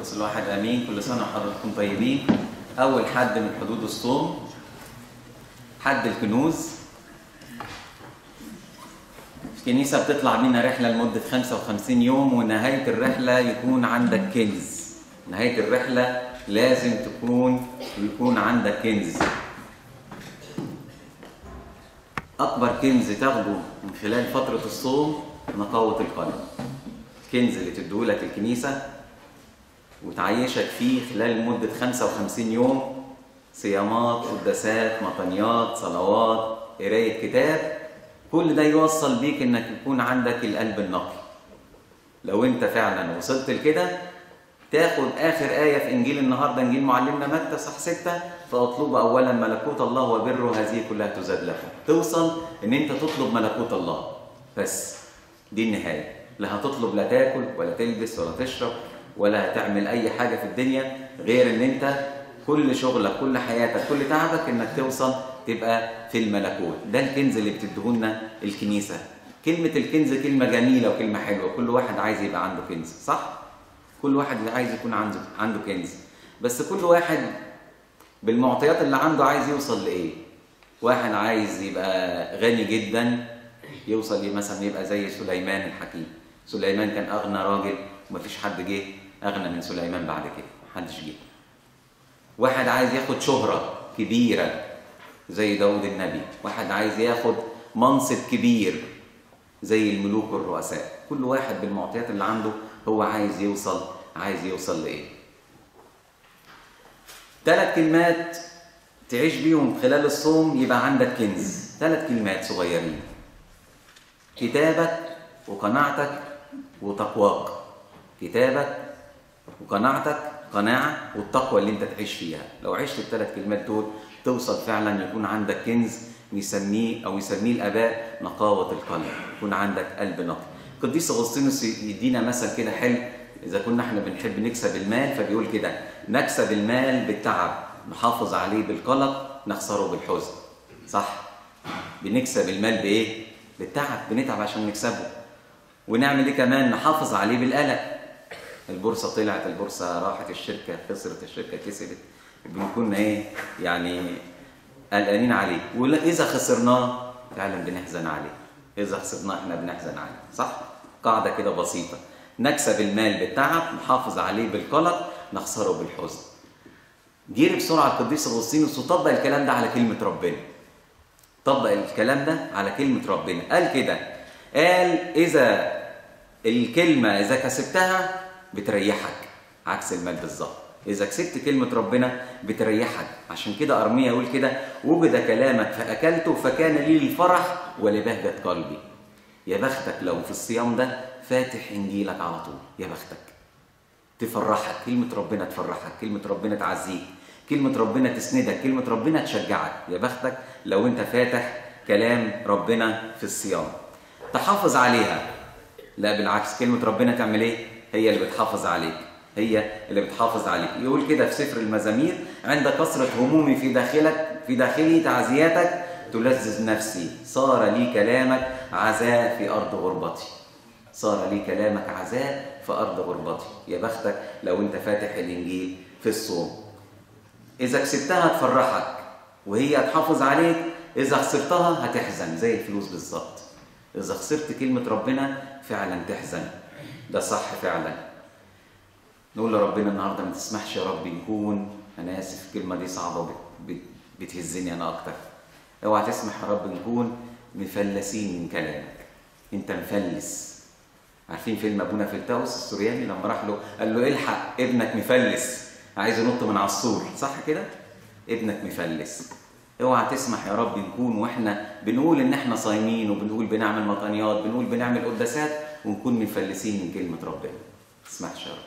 القدس الواحد امين كل سنه وحضراتكم طيبين اول حد من حدود الصوم حد الكنوز الكنيسه بتطلع بينا رحله لمده 55 يوم ونهايه الرحله يكون عندك كنز نهايه الرحله لازم تكون يكون عندك كنز اكبر كنز تاخده من خلال فتره الصوم نقاوه القلب الكنز اللي تديهولك الكنيسه وتعيشك فيه خلال مدة 55 يوم صيامات قداسات مطنيات صلوات قراية كتاب كل ده يوصل بيك انك يكون عندك القلب النقي لو انت فعلا وصلت لكده تاخد اخر آية في انجيل النهاردة انجيل معلمنا متى صح ستة فاطلبوا اولا ملكوت الله وبره هذه كلها تزاد لكم توصل ان انت تطلب ملكوت الله بس دي النهاية لا هتطلب لا تاكل ولا تلبس ولا تشرب ولا هتعمل اي حاجه في الدنيا غير ان انت كل شغلك كل حياتك كل تعبك انك توصل تبقى في الملكوت ده الكنز اللي بتديهولنا الكنيسه كلمه الكنز كلمه جميله وكلمه حلوه كل واحد عايز يبقى عنده كنز صح كل واحد عايز يكون عنده عنده كنز بس كل واحد بالمعطيات اللي عنده عايز يوصل لايه واحد عايز يبقى غني جدا يوصل مثلا يبقى زي سليمان الحكيم سليمان كان اغنى راجل ومفيش حد جه اغنى من سليمان بعد كده محدش جه واحد عايز ياخد شهرة كبيرة زي داود النبي واحد عايز ياخد منصب كبير زي الملوك والرؤساء كل واحد بالمعطيات اللي عنده هو عايز يوصل عايز يوصل لايه ثلاث كلمات تعيش بيهم خلال الصوم يبقى عندك كنز ثلاث كلمات صغيرين كتابك وقناعتك وتقواك كتابك وقناعتك قناعة والتقوى اللي انت تعيش فيها لو عشت الثلاث كلمات دول توصل فعلا يكون عندك كنز نسميه او يسميه الاباء نقاوة القلب يكون عندك قلب نقي قديس اغسطينوس يدينا مثل كده حلو اذا كنا احنا بنحب نكسب المال فبيقول كده نكسب المال بالتعب نحافظ عليه بالقلق نخسره بالحزن صح بنكسب المال بايه بالتعب بنتعب عشان نكسبه ونعمل ايه كمان نحافظ عليه بالقلق البورصه طلعت البورصه راحت الشركه خسرت الشركه كسبت بنكون ايه يعني قلقانين عليه واذا خسرناه فعلا بنحزن عليه اذا خسرناه احنا بنحزن عليه صح قاعده كده بسيطه نكسب المال بالتعب نحافظ عليه بالقلق نخسره بالحزن جري بسرعه القديس اغسطينوس وطبق الكلام ده على كلمه ربنا طبق الكلام ده على كلمه ربنا قال كده قال إذا الكلمة إذا كسبتها بتريحك عكس المال بالظبط إذا كسبت كلمة ربنا بتريحك عشان كده أرميا يقول كده وجد كلامك فأكلته فكان لي الفرح ولبهجة قلبي يا بختك لو في الصيام ده فاتح إنجيلك على طول يا بختك تفرحك كلمة ربنا تفرحك كلمة ربنا تعزيك كلمة ربنا تسندك كلمة ربنا تشجعك يا بختك لو أنت فاتح كلام ربنا في الصيام تحافظ عليها لا بالعكس كلمة ربنا تعمل ايه هي اللي بتحافظ عليك هي اللي بتحافظ عليك يقول كده في سفر المزامير عند كثرة همومي في داخلك في داخلي تعزياتك تلذذ نفسي صار لي كلامك عزاء في أرض غربتي صار لي كلامك عزاء في أرض غربتي يا بختك لو أنت فاتح الإنجيل في الصوم إذا كسبتها تفرحك وهي تحافظ عليك إذا خسرتها هتحزن زي الفلوس بالظبط إذا خسرت كلمة ربنا فعلا تحزن ده صح فعلا نقول لربنا النهاردة ما تسمحش يا رب نكون أنا آسف الكلمة دي صعبة بتهزني أنا أكتر اوعى تسمح يا رب نكون مفلسين من كلامك أنت مفلس عارفين فيلم أبونا فلتاوس السورياني لما راح له قال له الحق ابنك مفلس عايز ينط من على السور صح كده؟ ابنك مفلس اوعى تسمح يا رب نكون واحنا بنقول ان احنا صايمين وبنقول بنعمل مطانيات بنقول بنعمل قداسات ونكون مفلسين من كلمه ربنا اسمحش يا رب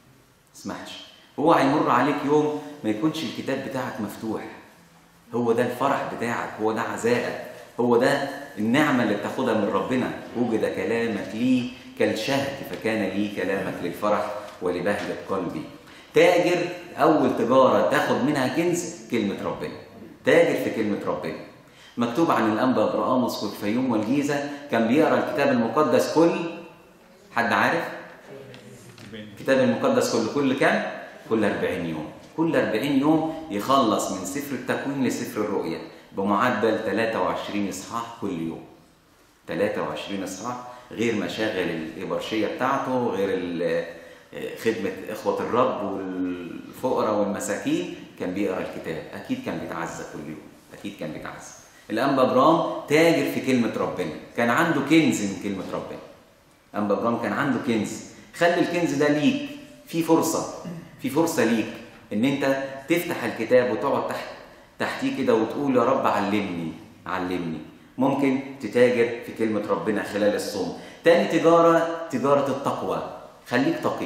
اسمحش هو هيمر عليك يوم ما يكونش الكتاب بتاعك مفتوح هو ده الفرح بتاعك هو ده عزائك هو ده النعمه اللي بتاخدها من ربنا وجد كلامك لي كالشهد فكان لي كلامك للفرح ولبهجه قلبي تاجر اول تجاره تاخد منها كنز كلمه ربنا تاجر في كلمة ربنا مكتوب عن الأنبا برقاموس والفيوم والجيزة كان بيقرأ الكتاب المقدس كل حد عارف؟ الكتاب المقدس كل كل كام؟ كل 40 يوم كل 40 يوم يخلص من سفر التكوين لسفر الرؤيا بمعدل 23 اصحاح كل يوم 23 اصحاح غير مشاغل الإبرشية بتاعته غير ال- خدمة إخوة الرب والفقراء والمساكين كان بيقرأ الكتاب أكيد كان بيتعزى كل يوم أكيد كان بيتعزى الأنبا برام تاجر في كلمة ربنا كان عنده كنز من كلمة ربنا أنبا برام كان عنده كنز خلي الكنز ده ليك في فرصة في فرصة ليك إن أنت تفتح الكتاب وتقعد تحت تحتيه كده وتقول يا رب علمني علمني ممكن تتاجر في كلمة ربنا خلال الصوم تاني تجارة تجارة التقوى خليك تقي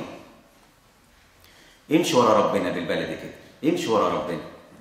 امشي ورا ربنا بالبلدي كده امشي ورا ربنا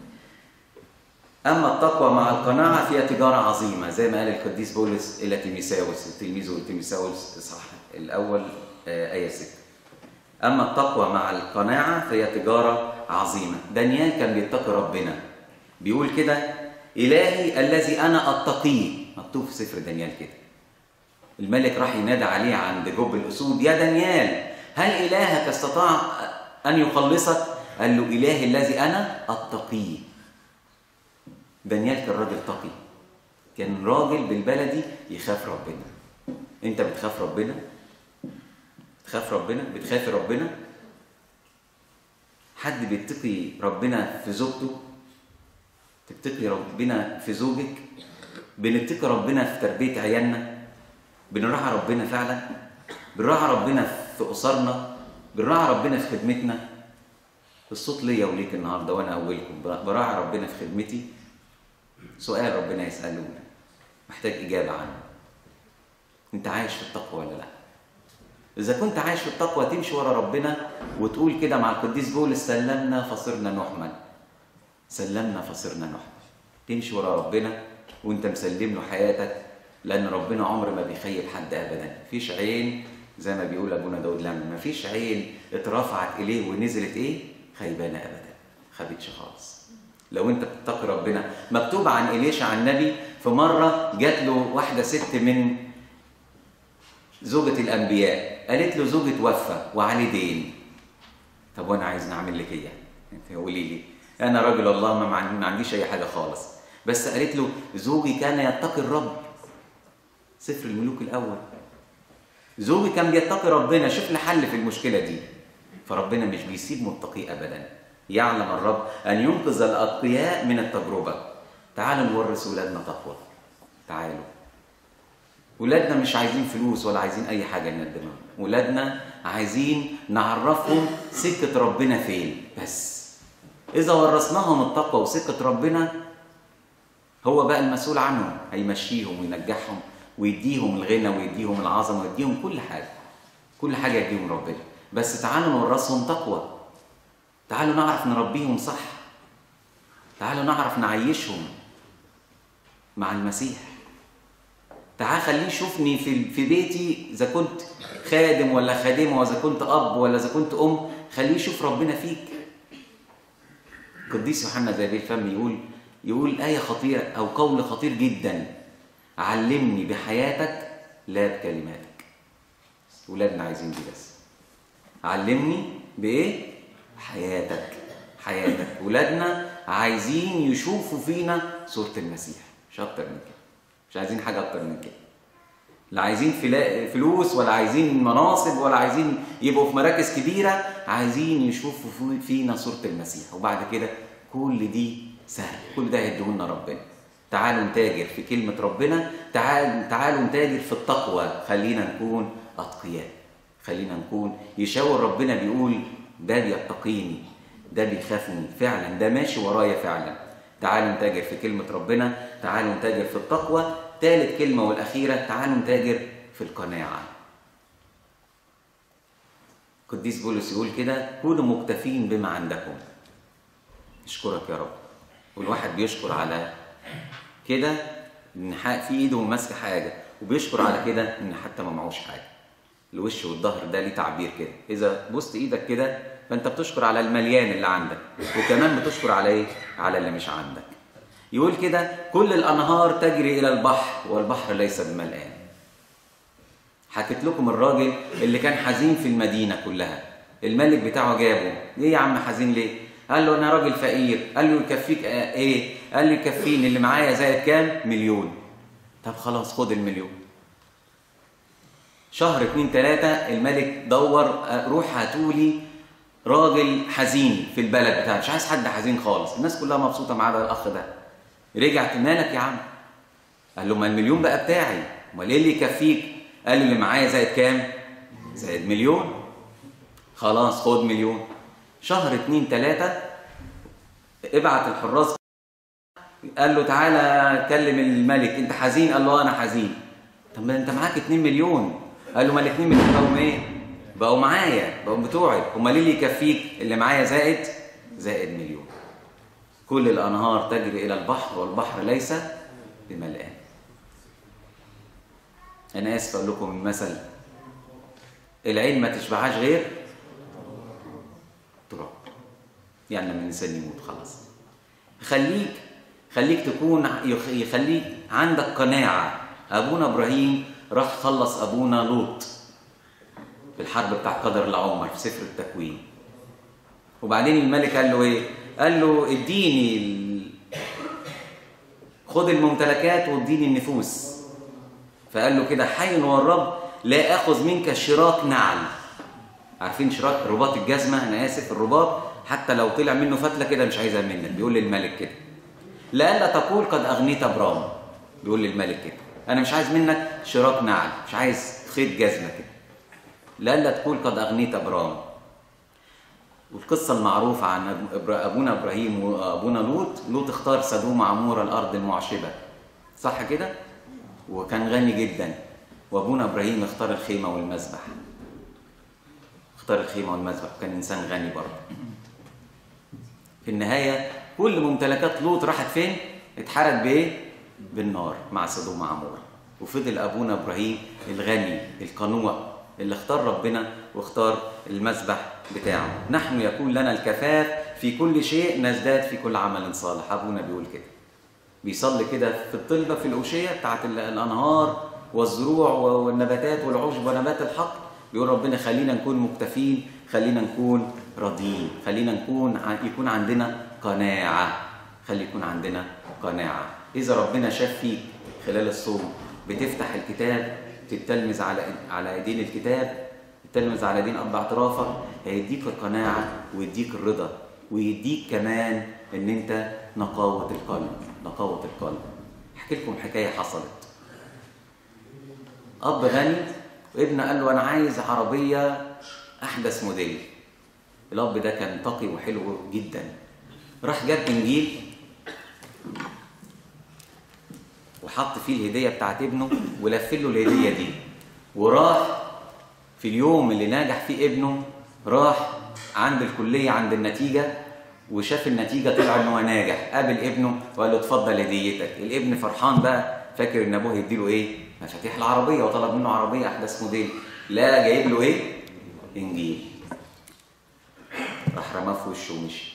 أما التقوى مع القناعة فيها تجارة عظيمة زي ما قال القديس بولس إلى تيميساوس تلميذه تيميساوس إصحاح الأول آه، آية 6 أما التقوى مع القناعة فهي تجارة عظيمة دانيال كان بيتقي ربنا بيقول كده إلهي الذي أنا أتقيه مكتوب في سفر دانيال كده الملك راح ينادى عليه عند جب الأسود يا دانيال هل إلهك استطاع أن يخلصك؟ قال له إلهي الذي أنا أتقيه دانيال كان راجل تقي كان راجل بالبلدي يخاف ربنا انت بتخاف ربنا تخاف ربنا بتخافي ربنا حد بيتقي ربنا في زوجته تتقي ربنا في زوجك بنتقي ربنا في تربية عيالنا بنراعي ربنا فعلا بنراعي ربنا في أسرنا بنراعي ربنا في خدمتنا الصوت ليا وليك النهارده وانا اولكم براعي ربنا في خدمتي سؤال ربنا يسأله محتاج إجابة عنه أنت عايش في التقوى ولا لا؟ إذا كنت عايش في التقوى تمشي ورا ربنا وتقول كده مع القديس بولس سلمنا فصرنا نحمل سلمنا فصرنا نحمل تمشي ورا ربنا وأنت مسلم له حياتك لأن ربنا عمر ما بيخيب حد أبدا مفيش عين زي ما بيقول أبونا داود لما مفيش عين اترفعت إليه ونزلت إيه؟ خيبانة أبدا خبتش خالص لو انت بتتقي ربنا مكتوب عن إليشع عن النبي في مرة جات له واحدة ست من زوجة الأنبياء قالت له زوجي توفى وعليه دين طب وأنا عايز نعمل لك إيه؟ أنت قولي لي أنا راجل الله ما عن- ما عنديش أي حاجة خالص بس قالت له زوجي كان يتقي الرب سفر الملوك الأول زوجي كان بيتقي ربنا شوف لي حل في المشكلة دي فربنا مش بيسيب متقي أبدا يعلم الرب أن ينقذ الأتقياء من التجربة تعالوا نورث ولادنا تقوى تعالوا ولادنا مش عايزين فلوس ولا عايزين أي حاجة نقدمها ولادنا عايزين نعرفهم سكة ربنا فين بس إذا ورثناهم التقوى وسكة ربنا هو بقى المسؤول عنهم هيمشيهم وينجحهم ويديهم الغنى ويديهم العظمة ويديهم كل حاجة كل حاجة يديهم ربنا بس تعالوا نورثهم تقوى تعالوا نعرف نربيهم صح تعالوا نعرف نعيشهم مع المسيح تعال خليه يشوفني في في بيتي اذا كنت خادم ولا خادمه واذا كنت اب ولا اذا كنت ام خليه يشوف ربنا فيك القديس يوحنا زي الفم يقول يقول آية خطيرة أو قول خطير جدا علمني بحياتك لا بكلماتك ولادنا عايزين دي بس علمني بإيه؟ حياتك حياتك ولادنا عايزين يشوفوا فينا صورة المسيح مش أكتر من كده مش عايزين حاجة أكتر من كده لا عايزين فلا- فلوس ولا عايزين مناصب ولا عايزين يبقوا في مراكز كبيرة عايزين يشوفوا في- فينا صورة المسيح وبعد كده كل دي سهل كل ده هيديهولنا ربنا تعالوا نتاجر في كلمة ربنا تعال تعالوا نتاجر في التقوى خلينا نكون أتقياء خلينا نكون يشاور ربنا بيقول ده بيتقيني ده بيخافني فعلا ده ماشي ورايا فعلا تعالوا نتاجر في كلمة ربنا تعالوا نتاجر في التقوى ثالث كلمة والأخيرة تعالوا نتاجر في القناعة قديس بولس يقول كده كونوا مكتفين بما عندكم اشكرك يا رب والواحد بيشكر على كده ان ح- في ايده ماسكه حاجه وبيشكر على كده ان حتى ما معهوش حاجه الوش والظهر ده ليه تعبير كده اذا بصت ايدك كده فانت بتشكر على المليان اللي عندك وكمان بتشكر على ايه على اللي مش عندك يقول كده كل الانهار تجري الى البحر والبحر ليس بملآن حكيت لكم الراجل اللي كان حزين في المدينه كلها الملك بتاعه جابه ليه يا عم حزين ليه قال له انا راجل فقير قال له يكفيك آه ايه قال لي يكفيني اللي معايا زائد كام مليون طب خلاص خد المليون شهر اتنين تلاتة الملك دور آه، روح هاتولي راجل حزين في البلد بتاعه مش عايز حد حزين خالص الناس كلها مبسوطة ما عدا الأخ ده رجع مالك يا عم قال له ما المليون بقى بتاعي امال ايه اللي يكفيك قال له اللي معايا زائد كام زائد مليون خلاص خد مليون شهر اتنين تلاتة ابعت الحراس قال له تعالى كلم الملك انت حزين قال له انا حزين طب ما انت معاك 2 مليون قال له ما ال 2 مليون بقوا ايه بقوا معايا بقوا بتوعي امال ايه اللي يكفيك اللي معايا زائد زائد مليون كل الانهار تجري الى البحر والبحر ليس بملآن انا اسف اقول لكم المثل العين ما تشبعهاش غير تراب يعني لما الانسان يموت خلاص خليك خليك تكون يخ- يخليك عندك قناعه ابونا ابراهيم راح خلص ابونا لوط في الحرب بتاع قدر العمر في سفر التكوين وبعدين الملك قال له ايه قال له اديني ال... خد الممتلكات واديني النفوس فقال له كده حي والرب لا اخذ منك شراك نعل عارفين شراك رباط الجزمه انا اسف الرباط حتى لو طلع منه فتله كده مش عايزها منك بيقول للملك كده لئلا تقول قد اغنيت برام بيقول للملك كده انا مش عايز منك شراك نعل مش عايز خيط جزمه كده لئلا تقول قد اغنيت برام والقصة المعروفة عن أب- إبرا- أبونا إبراهيم وأبونا لوط لوط اختار سدوم عمورة الأرض المعشبة صح كده؟ وكان غني جدا وأبونا إبراهيم اختار الخيمة والمذبح اختار الخيمة والمذبح كان إنسان غني برضه في النهاية كل ممتلكات لوط راحت فين؟ اتحرق بإيه؟ بالنار مع سدوم عمورة وفضل أبونا إبراهيم الغني القنوع اللي اختار ربنا واختار المذبح بتاعه نحن يكون لنا الكفاف في كل شيء نزداد في كل عمل صالح أبونا بيقول كده بيصلي كده في الطلبة في الأوشية بتاعت ال- الأنهار والزروع والنباتات والعشب ونبات الحقل بيقول ربنا خلينا نكون مكتفين خلينا نكون راضيين خلينا نكون ع- يكون عندنا قناعة خلي يكون عندنا قناعة إذا ربنا شاف فيك خلال الصوم بتفتح الكتاب تتلمذ على على ايدين الكتاب تتلمذ على دين اب اعترافك هيديك القناعه ويديك الرضا ويديك كمان ان انت نقاوه القلب نقاوه القلب احكي لكم حكايه حصلت اب غني وابنه قال له انا عايز عربيه احدث موديل الاب ده كان تقي وحلو جدا راح جاب انجيل وحط فيه الهديه بتاعت ابنه ولف له الهديه دي وراح في اليوم اللي ناجح فيه ابنه راح عند الكليه عند النتيجه وشاف النتيجه طلع ان هو ناجح قابل ابنه وقال له اتفضل هديتك الابن فرحان بقى فاكر ان ابوه هيديله ايه مفاتيح العربيه وطلب منه عربيه احدث موديل لا جايب له ايه انجيل راح رماه في وشه ومشي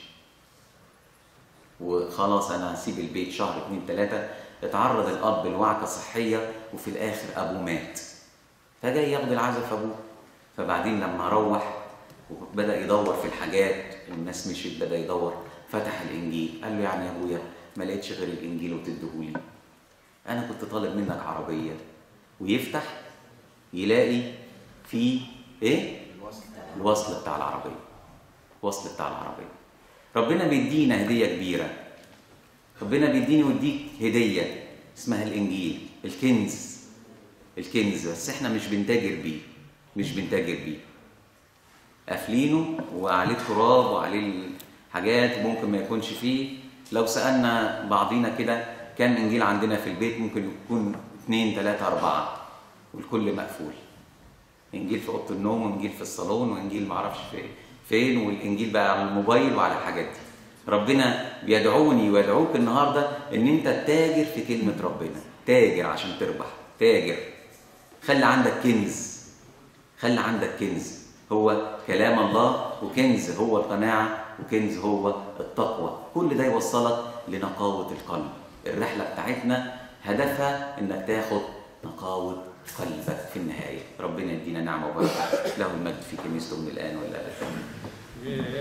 وخلاص انا هسيب البيت شهر اتنين تلاته اتعرض الاب لوعكه صحيه وفي الاخر ابوه مات فجاي ياخد العزاء في ابوه فبعدين لما روح وبدا يدور في الحاجات الناس مشيت بدا يدور فتح الانجيل قال له يعني يا ابويا ما لقيتش غير الانجيل وتديهولي انا كنت طالب منك عربيه ويفتح يلاقي في ايه الوصل بتاع العربيه الوصل بتاع العربيه ربنا بيدينا هديه كبيره ربنا بيديني ويديك هديه اسمها الانجيل الكنز الكنز بس احنا مش بنتاجر بيه مش بنتاجر بيه قافلينه وعليه تراب وعليه الحاجات ممكن ما يكونش فيه لو سالنا بعضينا كده كام انجيل عندنا في البيت ممكن يكون اثنين ثلاثة أربعة والكل مقفول انجيل في اوضه النوم وانجيل في الصالون وانجيل معرفش في فين والانجيل بقى على الموبايل وعلى الحاجات دي ربنا بيدعوني ويدعوك النهارده ان انت تتاجر في كلمه ربنا تاجر عشان تربح تاجر خلي عندك كنز خلي عندك كنز هو كلام الله وكنز هو القناعه وكنز هو التقوى كل ده يوصلك لنقاوه القلب الرحله بتاعتنا هدفها انك تاخد نقاوه قلبك في النهاية ربنا يدينا نعمة وبركة له المجد في كنيسته من الآن والأبد